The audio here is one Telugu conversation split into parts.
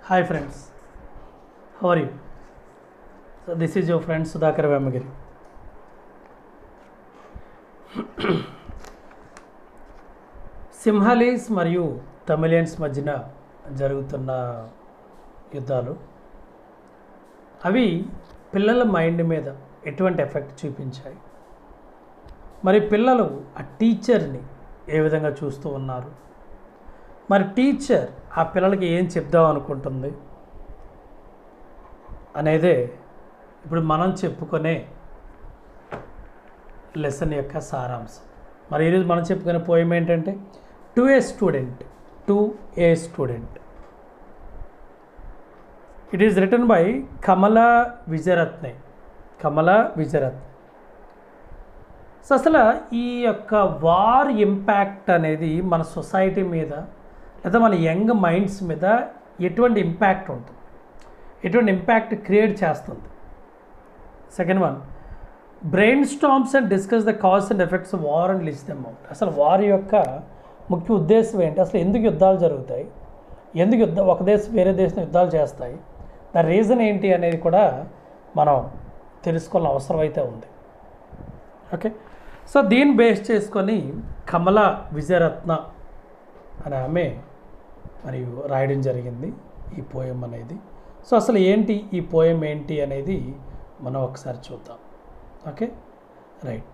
Hi friends, how are you? So this is your friend Sudhakar Vamagiri. సింహలీస్ మరియు తమిలియన్స్ మధ్యన జరుగుతున్న యుద్ధాలు అవి పిల్లల మైండ్ మీద ఎటువంటి ఎఫెక్ట్ చూపించాయి మరి పిల్లలు ఆ టీచర్ని ఏ విధంగా చూస్తూ ఉన్నారు మరి టీచర్ ఆ పిల్లలకి ఏం చెప్దాం అనుకుంటుంది అనేదే ఇప్పుడు మనం చెప్పుకునే లెసన్ యొక్క సారాంశం మరి ఈరోజు మనం చెప్పుకునే పోయం ఏంటంటే to a student to a student it is written by Kamala Wijeratne Kamala Wijeratne so అసలు ఈ యొక్క వార్ ఇంపాక్ట్ అనేది మన సొసైటీ మీద లేదా మన యంగ్ మైండ్స్ మీద ఎటువంటి ఇంపాక్ట్ ఉంటుంది ఎటువంటి ఇంపాక్ట్ క్రియేట్ చేస్తుంది second one brain storms and discuss the cause and effects of war and list them out అసలు వార్ యొక్క ముఖ్య ఉద్దేశం ఏంటి అసలు ఎందుకు యుద్ధాలు జరుగుతాయి ఎందుకు యుద్ధం ఒక దేశం వేరే దేశం యుద్ధాలు చేస్తాయి ద రీజన్ ఏంటి అనేది కూడా మనం తెలుసుకోవాల్సిన అవసరం అయితే ఉంది ఓకే సో దీన్ని బేస్ చేసుకొని కమల విజయరత్న అనే ఆమె మరియు రాయడం జరిగింది ఈ పోయం అనేది సో అసలు ఏంటి ఈ పోయం ఏంటి అనేది మనం ఒకసారి చూద్దాం ఓకే రైట్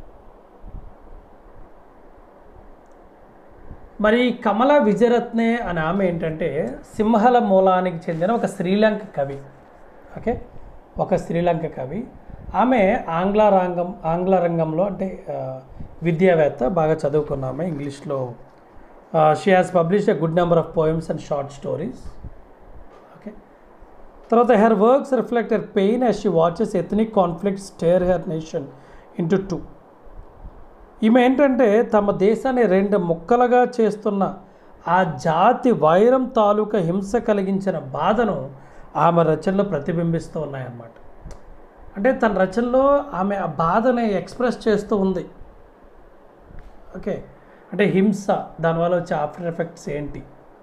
మరి కమల విజయరత్నే అనే ఆమె ఏంటంటే సింహల మూలానికి చెందిన ఒక శ్రీలంక కవి ఓకే ఒక శ్రీలంక కవి ఆమె ఆంగ్ల రంగం ఆంగ్ల రంగంలో అంటే ఆ, విద్యావేత్త బాగా చదువుకున్న ఆమె ఇంగ్లీష్లో she has published a good number of poems and short stories okay తర్వాత her works reflect her pain as she watches ethnic conflict tear her nation into two ఈమె ఏంటంటే తమ దేశాన్ని రెండు ముక్కలుగా చేస్తున్న ఆ జాతి వైరం తాలూకా హింస కలిగించిన బాధను ఆమె రచనలో ప్రతిబింబిస్తూ ఉన్నాయన్నమాట అంటే తన రచనలో ఆమె ఆ బాధని ఎక్స్ప్రెస్ చేస్తూ ఉంది ఓకే అంటే హింస దానివల్ల వచ్చే ఆఫ్టర్ ఎఫెక్ట్స్ ఏంటి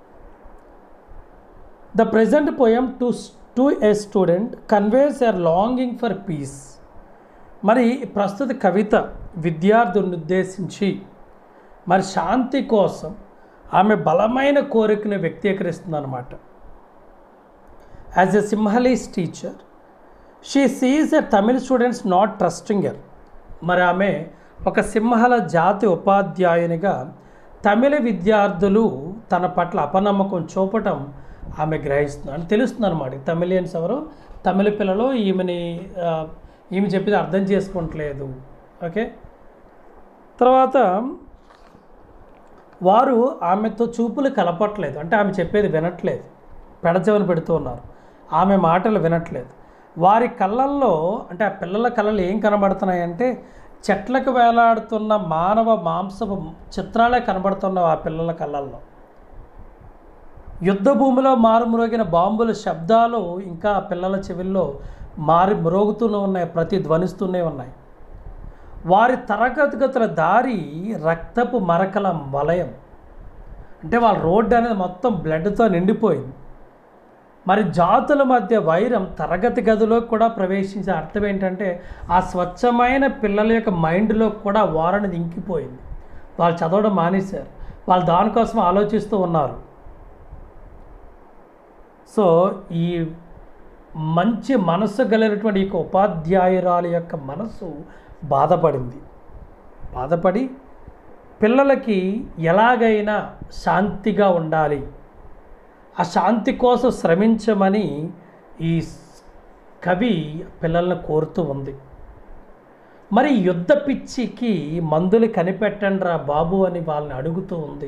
the present poem to to a student conveys her longing for peace మరి ప్రస్తుత కవిత విద్యార్థులను ఉద్దేశించి మరి శాంతి కోసం ఆమె బలమైన కోరికను వ్యక్తీకరిస్తుంది అనమాట as a Sinhalese teacher she sees a Tamil students not trusting her మరి ఆమె ఒక సింహల జాతి ఉపాధ్యాయునిగా తమిళ విద్యార్థులు తన పట్ల అపనమ్మకం చూపటం ఆమె గ్రహిస్తుంది అని తెలుస్తుంది అనమాట తమిళియన్స్ ఎవరు తమిళ పిల్లలు ఈమెని ఆ, ఈమె చెప్పేది అర్థం చేసుకోవట్లేదు ఓకే తర్వాత వారు ఆమెతో చూపులు కలపట్లేదు అంటే ఆమె చెప్పేది వినట్లేదు పెడచెవని పెడుతూ ఉన్నారు ఆమె మాటలు వినట్లేదు వారి కళ్ళల్లో అంటే ఆ పిల్లల కళ్ళలు ఏం కనబడుతున్నాయంటే చెట్లకు వేలాడుతున్న మానవ మాంసపు చిత్రాలే కనబడుతున్నాయి ఆ పిల్లల కళ్ళల్లో యుద్ధ భూమిలో మారుమ్రోగిన బాంబుల శబ్దాలు ఇంకా ఆ పిల్లల చెవుల్లో మారి మ్రోగుతూనే ఉన్నాయి ప్రతిధ్వనిస్తూనే ఉన్నాయి వారి తరగతిగతుల దారి రక్తపు మరకల వలయం అంటే వాళ్ళ రోడ్డు అనేది మొత్తం బ్లడ్తో నిండిపోయింది మరి జాతుల మధ్య వైరం తరగతి గదిలో కూడా ప్రవేశించే అర్థం ఏంటంటే ఆ స్వచ్ఛమైన పిల్లల యొక్క మైండ్లో కూడా వార్ అనేది ఇంకిపోయింది వాళ్ళు చదవడం మానేశారు వాళ్ళు దానికోసం ఆలోచిస్తూ ఉన్నారు సో ఈ మంచి మనస్సు కలిగినటువంటి ఈ యొక్క ఉపాధ్యాయురాలు యొక్క మనసు బాధపడింది బాధపడి పిల్లలకి ఎలాగైనా శాంతిగా ఉండాలి ఆ శాంతి కోసం శ్రమించమని ఈ స్- కవి పిల్లల్ని కోరుతూ ఉంది మరి యుద్ధ పిచ్చికి మందులు కనిపెట్టండి రా బాబు అని వాళ్ళని అడుగుతూ ఉంది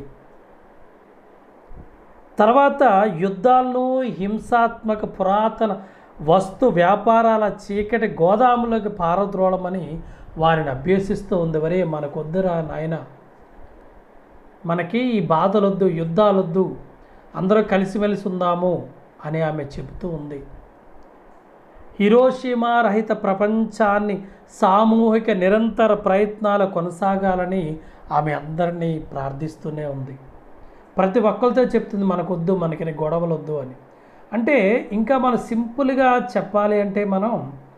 తర్వాత యుద్ధాలను హింసాత్మక పురాతన వస్తు వ్యాపారాల చీకటి గోదాములకు పారద్రోళమని వారిని అభ్యసిస్తూ ఉంది వరే మనకొద్దురా నాయన మనకి ఈ బాధలొద్దు యుద్ధాలొద్దు అందరూ కలిసిమెలిసి ఉందాము అని ఆమె చెబుతూ ఉంది హిరోషిమా రహిత ప్రపంచాన్ని సామూహిక నిరంతర ప్రయత్నాలు కొనసాగాలని ఆమె అందరినీ ప్రార్థిస్తూనే ఉంది ప్రతి ఒక్కరితో చెప్తుంది మనకొద్దు మనకి గొడవలు వద్దు అని అంటే ఇంకా మనం సింపుల్గా చెప్పాలి అంటే మనం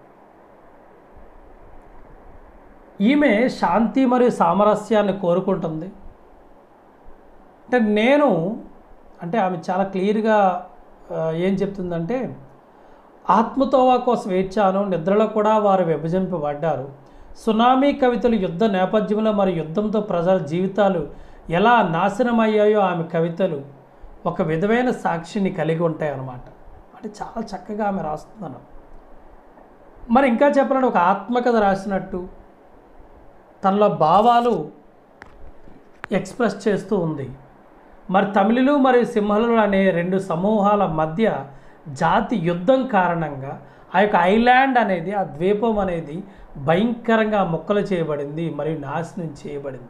ఈమె శాంతి మరియు సామరస్యాన్ని కోరుకుంటుంది అంటే నేను అంటే ఆమె చాలా క్లియర్గా ఆ, ఏం చెప్తుందంటే ఆత్మతోవా కోసం వేచాను నిద్రలో కూడా వారు విభజింపబడ్డారు సునామీ కవితలు యుద్ధ నేపథ్యంలో మరి యుద్ధంతో ప్రజల జీవితాలు ఎలా నాశనమయ్యాయో ఆమె కవితలు ఒక విధమైన సాక్షిని కలిగి ఉంటాయి అన్నమాట అంటే చాలా చక్కగా ఆమె రాస్తున్నాను మరి ఇంకా చెప్పాలంటే ఒక ఆత్మకథ రాసినట్టు తనలో భావాలు ఎక్స్ప్రెస్ చేస్తూ ఉంది మరి తమిళులు మరియు సింహళులు అనే రెండు సమూహాల మధ్య జాతి యుద్ధం కారణంగా ఆ యొక్క ఐలాండ్ అనేది ఆ ద్వీపం అనేది భయంకరంగా మొక్కలు చేయబడింది మరియు నాశనం చేయబడింది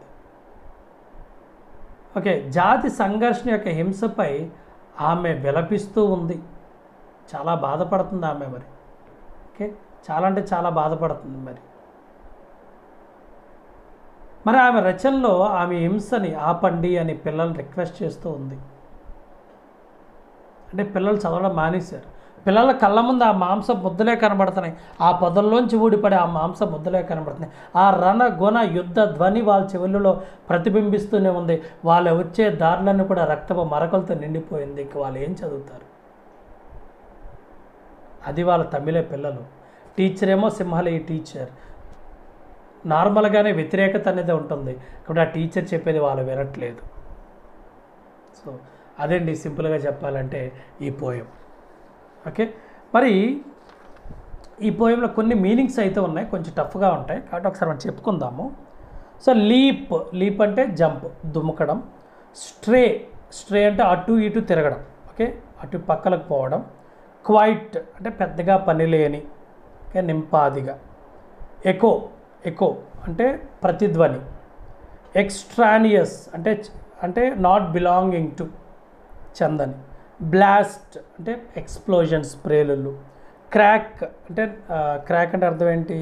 ఓకే జాతి సంఘర్షణ యొక్క హింసపై ఆమె విలపిస్తూ ఉంది చాలా బాధపడుతుంది ఆమె మరి ఓకే చాలా అంటే చాలా బాధపడుతుంది మరి మరి ఆమె రచనలో ఆమె హింసని ఆపండి అని పిల్లల్ని రిక్వెస్ట్ చేస్తూ ఉంది అంటే పిల్లలు చదవడం మానేశారు పిల్లల కళ్ళ ముందు ఆ మాంసం ముద్దలే కనబడుతున్నాయి ఆ పొదల్లోంచి ఊడిపడే ఆ మాంసం ముద్దలే కనబడుతున్నాయి ఆ రణ గుణ యుద్ధ ధ్వని వాళ్ళ చెవులలో ప్రతిబింబిస్తూనే ఉంది వాళ్ళు వచ్చే దారులన్నీ కూడా రక్తపు మరకలతో నిండిపోయింది ఇంక వాళ్ళు ఏం చదువుతారు అది వాళ్ళ తమిళ పిల్లలు టీచర్ ఏమో సింహాల ఈ టీచర్ నార్మల్గానే వ్యతిరేకత అనేది ఉంటుంది కాబట్టి ఆ టీచర్ చెప్పేది వాళ్ళు వినట్లేదు సో అదండి సింపుల్గా చెప్పాలంటే ఈ పోయం ఓకే మరి ఈ పోయంలో కొన్ని మీనింగ్స్ అయితే ఉన్నాయి కొంచెం టఫ్గా ఉంటాయి కాబట్టి ఒకసారి మనం చెప్పుకుందాము సో లీప్ లీప్ అంటే జంప్ దుమ్మకడం స్ట్రే స్ట్రే అంటే అటు ఇటు తిరగడం ఓకే అటు పక్కలకు పోవడం క్వైట్ అంటే పెద్దగా పని లేని ఓకే నింపాదిగా ఎకో ఎకో అంటే ప్రతిధ్వని ఎక్స్ట్రానియస్ అంటే అంటే నాట్ బిలాంగింగ్ టు చందని బ్లాస్ట్ అంటే ఎక్స్ప్లోజన్స్ ప్రేలులు క్రాక్ అంటే క్రాక్ అంటే అర్థం ఏంటి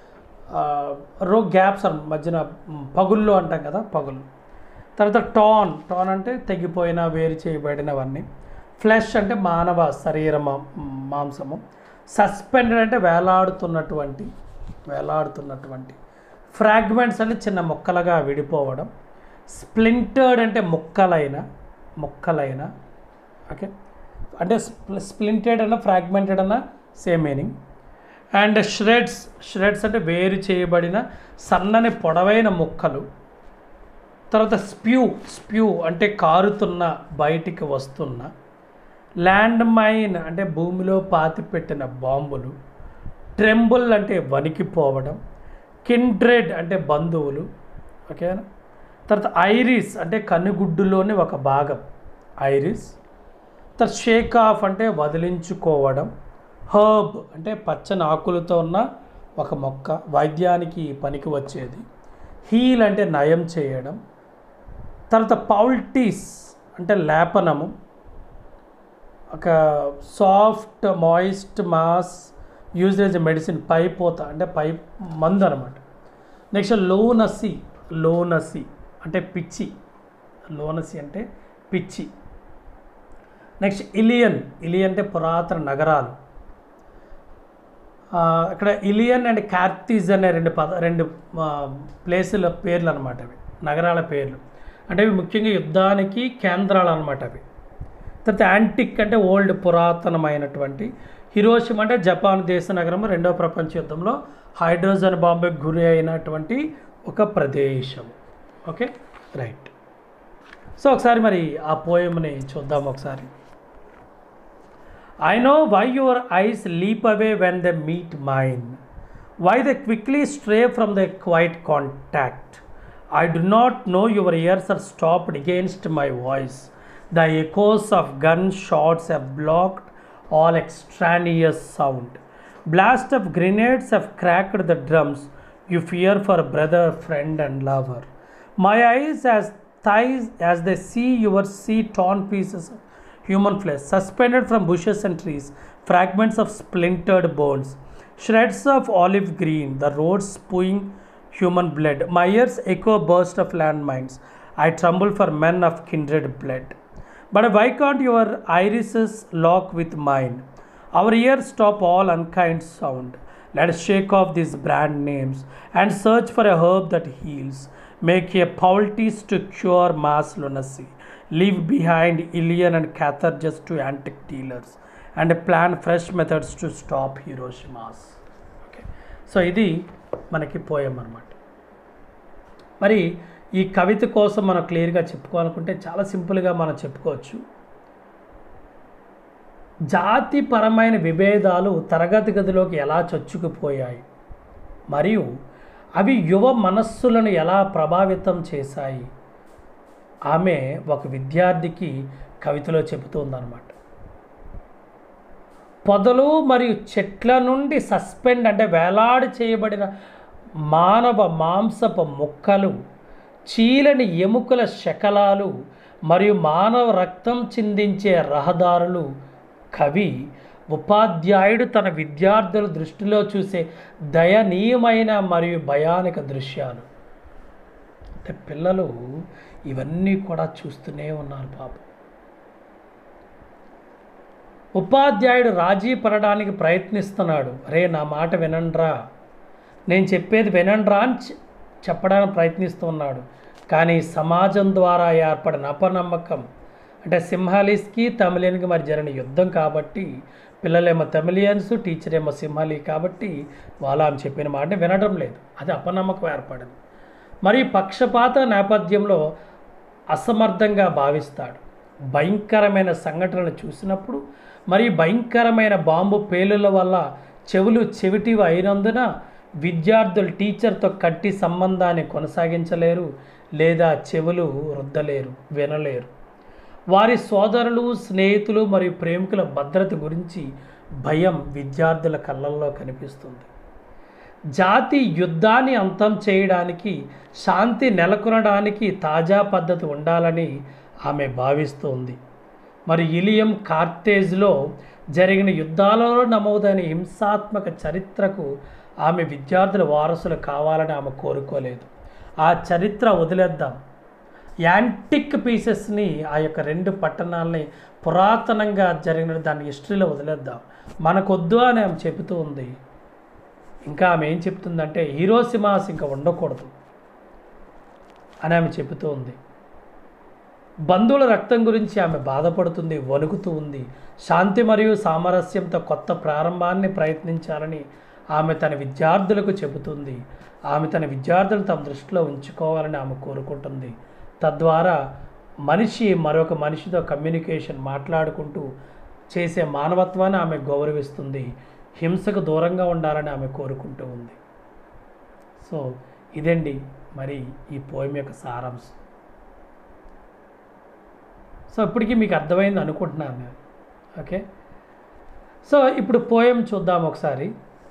రో గ్యాప్స్ అన్న మధ్యన మ్, పగుళ్ళు అంటాం కదా పగుళ్ళు తర్వాత టాన్ టాన్ అంటే తెగిపోయిన వేరు చేయబడినవన్నీ ఫ్లెష్ అంటే మానవ శరీర మా- మాంసము సస్పెండెడ్ అంటే వేలాడుతున్నటువంటి వేలాడుతున్నటువంటి ఫ్రాగ్మెంట్స్ అంటే చిన్న ముక్కలుగా విడిపోవడం స్ప్లింటర్డ్ అంటే ముక్కలైన ముక్కలైన ఓకే అంటే స్ప్లింటెడ్ అన్న ఫ్రాగ్మెంటెడ్ అన్న same meaning and shreds shreds అంటే వేరు చేయబడిన సన్నని పొడవైన ముక్కలు తర్వాత స్ప్యూ స్ప్యూ అంటే కారుతున్న బయటికి వస్తున్న ల్యాండ్ మైన్ అంటే భూమిలో పాతిపెట్టిన బాంబులు ట్రెంబుల్ అంటే వణికిపోవడం కిండ్రెడ్ అంటే బంధువులు ఓకేనా తర్వాత ఐరిస్ అంటే కనుగుడ్డులోని ఒక భాగం ఐరిస్ తర్వాత షేక్ ఆఫ్ అంటే వదిలించుకోవడం హర్బ్ అంటే పచ్చని ఆకులతో ఉన్న ఒక మొక్క వైద్యానికి పనికి వచ్చేది హీల్ అంటే నయం చేయడం తర్వాత పౌల్టీస్ అంటే లేపనము ఒక soft moist mass used as medicine పైపోత అంటే పై మందు అనమాట నెక్స్ట్ లోనసి లోనసి అంటే పిచ్చి లోనసి అంటే పిచ్చి నెక్స్ట్ ఇలియన్ ఇలియన్ అంటే పురాతన నగరాలు ఆ, ఇక్కడ ఇలియన్ అండ్ కార్తీజ్ అనే రెండు పద రెండు ఆ, ప్లేసుల పేర్లు అనమాట అవి నగరాల పేర్లు అంటే ఇవి ముఖ్యంగా యుద్ధానికి కేంద్రాలు అనమాట అవి తర్వాత యాంటిక్ అంటే ఓల్డ్ పురాతనమైనటువంటి హిరోషిమ అంటే జపాన్ దేశ నగరం రెండవ ప్రపంచ యుద్ధంలో హైడ్రోజన్ బాంబేకి గురి అయినటువంటి ఒక ప్రదేశం ఓకే రైట్ సో ఒకసారి మరి ఆ పోయంని చూద్దాం ఒకసారి I know why your eyes leap away when they meet mine, why they quickly stray from their quiet contact. I do not know your ears are stopped against my voice. The echoes of gunshots have blocked all extraneous sound. Blast of grenades have cracked the drums you fear for brother, friend, and lover. My eyes as thighs as they see your sea torn pieces of human flesh, suspended from bushes and trees, fragments of splintered bones, shreds of olive green, the roads spewing human blood. My ears echo burst of landmines. I tremble for men of kindred blood. But why can't your irises lock with mine our ear stop all unkind sound let shake off this brand names and search for a herb that heals make a poultice to cure mass lunacy leave behind Ilion and Carthages to antique dealers and plan fresh methods to stop Hiroshimas okay so ఇది మనకి పోయం అనమాట మరి ఈ కవిత కోసం మనం క్లియర్గా చెప్పుకోవాలనుకుంటే చాలా సింపుల్గా మనం చెప్పుకోవచ్చు జాతిపరమైన విభేదాలు తరగతి గదిలోకి ఎలా చొచ్చుకుపోయాయి మరియు అవి యువ మనస్సులను ఎలా ప్రభావితం చేశాయి ఆమె ఒక విద్యార్థికి కవితలో చెబుతుందన్నమాట పొదలు మరియు చెట్ల నుండి సస్పెండ్ అంటే వేలాడి చేయబడిన మానవ మాంసపు ముక్కలు చీలని ఎముకల శకలాలు మరియు మానవ రక్తం చిందించే రహదారులు కవి ఉపాధ్యాయుడు తన విద్యార్థుల దృష్టిలో చూసే దయనీయమైన మరియు భయానక దృశ్యాలు అంటే పిల్లలు ఇవన్నీ కూడా చూస్తూనే ఉన్నారు పాపం ఉపాధ్యాయుడు రాజీ పడడానికి ప్రయత్నిస్తున్నాడు అరే నా మాట వినండ్రా నేను చెప్పేది వినండ్రా అని చె- చెప్పడానికి ప్రయత్నిస్తున్నాడు కానీ సమాజం ద్వారా ఏర్పడిన అపనమ్మకం అంటే సింహాలీస్కి తమిళన్కి మరి జరిగిన యుద్ధం కాబట్టి పిల్లలేమో తమిళియన్స్ టీచర్ ఏమో సింహాలి కాబట్టి వాళ్ళు ఆమె చెప్పిన మాట వినడం లేదు అది అపనమ్మకం ఏర్పడింది మరి పక్షపాత నేపథ్యంలో అసమర్థంగా భావిస్తాడు భయంకరమైన సంఘటనలు చూసినప్పుడు మరి భయంకరమైన బాంబు పేలుల వల్ల చెవులు చెవిటివి అయినందున విద్యార్థులు టీచర్తో కట్టి సంబంధాన్ని కొనసాగించలేరు లేదా చెవులు రుద్దలేరు వినలేరు వారి సోదరులు స్నేహితులు మరియు ప్రేమికుల భద్రత గురించి భయం విద్యార్థుల కళ్ళల్లో కనిపిస్తుంది జాతి యుద్ధాన్ని అంతం చేయడానికి శాంతి నెలకొనడానికి తాజా పద్ధతి ఉండాలని ఆమె భావిస్తోంది మరి ఇలియం కార్తేజ్లో జరిగిన యుద్ధాలలో నమోదైన హింసాత్మక చరిత్రకు ఆమె విద్యార్థుల వారసులు కావాలని ఆమె కోరుకోలేదు ఆ చరిత్ర వదిలేద్దాం యాంటిక్ పీసెస్ని ఆ యొక్క రెండు పట్టణాలని పురాతనంగా జరిగిన దాని హిస్టరీలో వదిలేద్దాం మనకొద్దు అని ఆమె చెబుతూ ఉంది ఇంకా ఆమె ఏం చెప్తుందంటే హీరోసిమాస్ ఇంకా ఉండకూడదు అని ఆమె చెబుతూ ఉంది బంధువుల రక్తం గురించి ఆమె బాధపడుతుంది వణుకుతూ ఉంది శాంతి మరియు సామరస్యంతో కొత్త ప్రారంభాన్ని ప్రయత్నించాలని ఆమె తన విద్యార్థులకు చెబుతుంది ఆమె తన విద్యార్థులు తమ దృష్టిలో ఉంచుకోవాలని ఆమె కోరుకుంటుంది తద్వారా మనిషి మరొక మనిషితో కమ్యూనికేషన్ మాట్లాడుకుంటూ చేసే మానవత్వాన్ని ఆమె గౌరవిస్తుంది హింసకు దూరంగా ఉండాలని ఆమె కోరుకుంటూ ఉంది సో ఇదండి మరి ఈ పోయం యొక్క సారాంశం సో ఇప్పటికీ మీకు అర్థమైంది అనుకుంటున్నాను నేను ఓకే సో ఇప్పుడు పోయం చూద్దాం ఒకసారి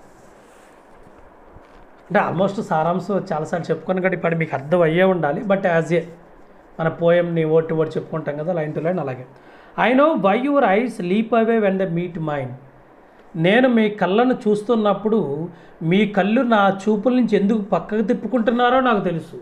అంటే ఆల్మోస్ట్ సారాంశం చాలాసార్లు చెప్పుకుని కాబట్టి ఇప్పుడు మీకు అర్థం అయ్యే ఉండాలి బట్ యాజ్ ఏ మన పోయంని ఓట్ టు వర్డ్ చెప్పుకుంటాం కదా లైన్ టు లైన్ అలాగే I know why your eyes leap away when the meet mine నేను మీ కళ్ళను చూస్తున్నప్పుడు మీ కళ్ళు నా చూపుల నుంచి ఎందుకు పక్కకు తిప్పుకుంటున్నారో నాకు తెలుసు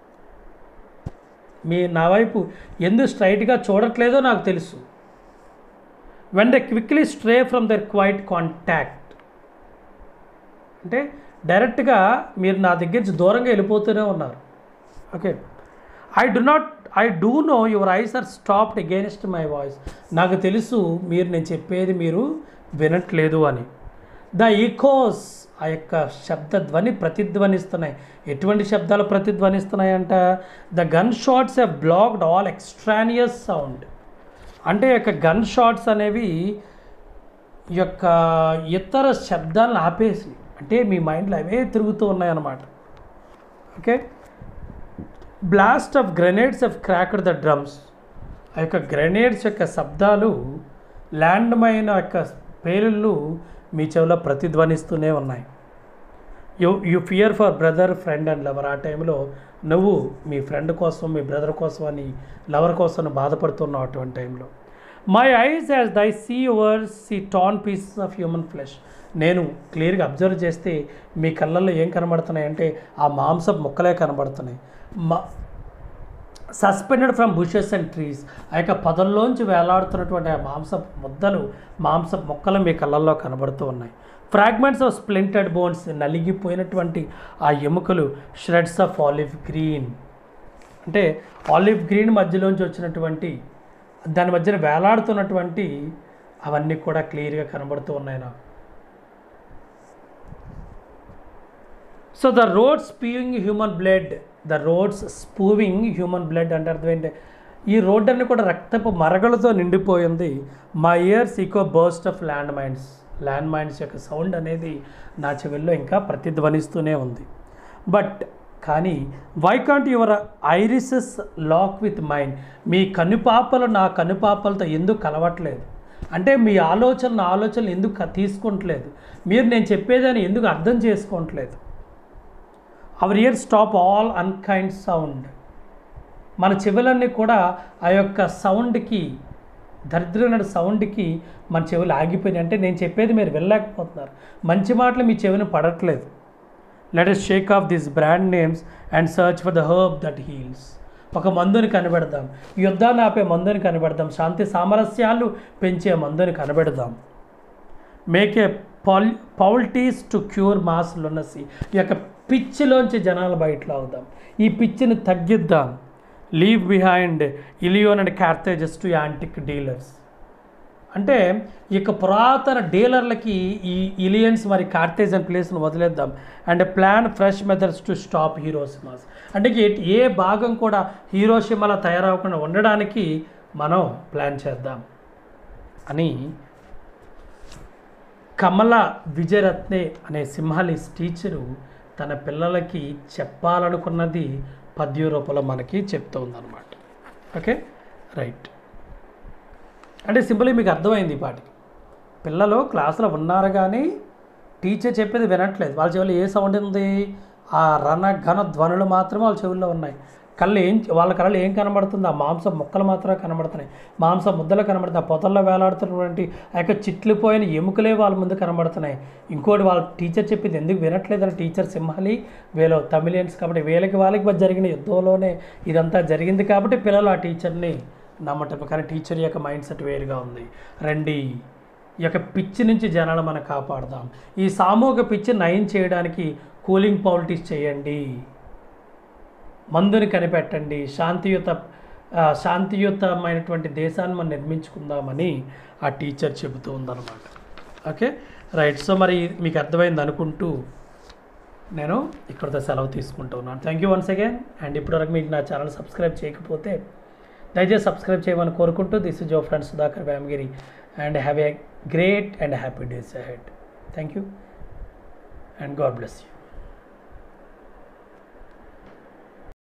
మీ నా వైపు ఎందుకు స్ట్రైట్గా చూడట్లేదో నాకు తెలుసు when the quickly stray from their quiet contact అంటే డైరెక్ట్గా మీరు నా దగ్గర నుంచి దూరంగా వెళ్ళిపోతూనే ఉన్నారు okay I do not I do know your eyes are stopped against my voice నాకు తెలుసు మీరు నేను చెప్పేది మీరు వినట్లేదు అని ద ఈకోస్ ఆ యొక్క శబ్ద ధ్వని ప్రతిధ్వనిస్తున్నాయి ఎటువంటి శబ్దాలు ప్రతిధ్వనిస్తున్నాయంట the gun shots have blocked all extraneous sound అంటే యొక్క గన్ షాట్స్ అనేవి ఈ యొక్క ఇతర శబ్దాలను ఆపేసి అంటే మీ మైండ్లో అవే తిరుగుతూ ఉన్నాయన్నమాట okay blast of grenades of cracked the drums ఆ యొక్క గ్రెనేడ్స్ యొక్క శబ్దాలు ల్యాండ్ మైన్ యొక్క పేలుళ్ళు మీ చెవిలో ప్రతిధ్వనిస్తూనే ఉన్నాయి you you fear for brother friend and lover ఆ టైంలో నువ్వు మీ ఫ్రెండ్ కోసం మీ బ్రదర్ కోసం అని లవర్ కోసం బాధపడుతున్నావు అటువంటి టైంలో my eyes as they see your see torn pieces of human flesh నేను క్లియర్గా అబ్జర్వ్ చేస్తే మీ కళ్ళల్లో ఏం కనబడుతున్నాయి అంటే ఆ మాంసపు ముక్కలే కనబడుతున్నాయి మా suspended from bushes and trees ఆ యొక్క పొదల్లోంచి వేలాడుతున్నటువంటి ఆ మాంస ముద్దలు మాంస మొక్కలు మీ కళ్ళల్లో కనబడుతూ ఉన్నాయి ఫ్రాగ్మెంట్స్ ఆఫ్ స్ప్లింటెడ్ బోన్స్ నలిగిపోయినటువంటి ఆ ఎముకలు షెడ్స్ ఆఫ్ ఆలివ్ గ్రీన్ అంటే ఆలివ్ గ్రీన్ మధ్యలోంచి వచ్చినటువంటి దాని మధ్యన వేలాడుతున్నటువంటి అవన్నీ కూడా క్లియర్గా కనబడుతూ ఉన్నాయి నాకు so the roads spewing human blood the roads spewing human blood అంటే అర్థం ఏంటి ఈ రోడ్ అన్ని కూడా రక్తపు మరగలతో నిండిపోయింది మా ears echo burst of land mines land mines యొక్క సౌండ్ అనేది నా చెవుల్లో ఇంకా ప్రతిధ్వనిస్తూనే ఉంది బట్ కానీ why can't your irises lock with mind మీ కనుపాపలు నా కనుపాపలతో ఎందుకు కలవట్లేదు అంటే మీ ఆలోచన నా ఆలోచనలు ఎందుకు క- తీసుకుంటలేదు మీరు నేను చెప్పేదాన్ని ఎందుకు అర్థం చేసుకోవట్లేదు our ear stop all unkind sound మన చెవులన్నీ కూడా ఆ యొక్క సౌండ్కి దరిద్రమైన సౌండ్కి మన చెవులు ఆగిపోయినాయి అంటే నేను చెప్పేది మీరు వెళ్ళలేకపోతున్నారు మంచి మాటలు మీ చెవిని పడట్లేదు let's shake off this brand names and search for the herb that heals ఒక మందుని కనిపెడదాం యుద్ధాన్ని ఆపే మందుని కనిపెడదాం శాంతి సామరస్యాలు పెంచే మందుని కనిపెడదాం make a pal poultice to cure mass lunacy ఈ యొక్క పిచ్చిలోంచి జనాలు బయటలో అవుదాం ఈ పిచ్చిని తగ్గిద్దాం leave behind Ilion and Carthages to antique dealers అంటే ఈ యొక్క పురాతన డీలర్లకి ఈ ఇలియన్స్ మరి కార్తేజ్ అండ్ ప్లేస్ను వదిలేద్దాం and plan fresh methods to stop Hiroshimas అంటే ఏ- ఏ భాగం కూడా హీరోషిమాలా తయారవకుండా ఉండడానికి మనం ప్లాన్ చేద్దాం అని కమల విజయరత్నే అనే సింహాలీస్ టీచరు తన పిల్లలకి చెప్పాలనుకున్నది పద్య రూపంలో మనకి చెప్తూ ఉందన్నమాట ఓకే రైట్ అంటే సింపుల్గా మీకు అర్థమైంది ఈ పాటికి పిల్లలు క్లాసులో ఉన్నారు కానీ టీచర్ చెప్పేది వినట్లేదు వాళ్ళ చెవుల్లో ఏ సౌండ్ ఉంది ఆ రణ ఘన ధ్వనులు మాత్రమే వాళ్ళ చెవుల్లో ఉన్నాయి కళ్ళు ఏం వాళ్ళ కళ్ళు ఏం కనబడుతుంది ఆ మాంసం ముక్కలు మాత్రమే కనబడుతున్నాయి మాంసం ముద్దలు కనబడుతున్నాయి ఆ పొదల్లో వేలాడుతున్నటువంటి ఆ యొక్క చిట్లిపోయిన ఎముకలే వాళ్ళ ముందు కనబడుతున్నాయి ఇంకోటి వాళ్ళ టీచర్ చెప్పింది ఎందుకు వినట్లేదని టీచర్ సింహాలి వీళ్ళు తమిళియన్స్ కాబట్టి వీళ్ళకి వాళ్ళకి మధ్య జరిగిన యుద్ధంలోనే ఇదంతా జరిగింది కాబట్టి పిల్లలు ఆ టీచర్ని నమ్మటం కానీ టీచర్ యొక్క మైండ్ సెట్ వేరుగా ఉంది రండి ఈ యొక్క పిచ్చి నుంచి జనాలు మనం కాపాడదాం ఈ సామూహిక పిచ్చి నయం చేయడానికి కూలింగ్ పాలిటిక్స్ చేయండి మందుని కనిపెట్టండి శాంతియుత ఆ, శాంతియుతమైనటువంటి దేశాన్ని మనం నిర్మించుకుందామని ఆ టీచర్ చెబుతూ ఉందన్నమాట ఓకే రైట్ సో మరి మీకు అర్థమైంది అనుకుంటూ నేను ఇక్కడితో సెలవు తీసుకుంటూ ఉన్నాను థ్యాంక్ యూ వన్స్ అగైన్ అండ్ ఇప్పటివరకు మీకు నా ఛానల్ సబ్స్క్రైబ్ చేయకపోతే దయచేసి సబ్స్క్రైబ్ చేయమని కోరుకుంటూ this is your friend Sudhakar Vyamagiri and have a great and happy days ahead thank you and God bless you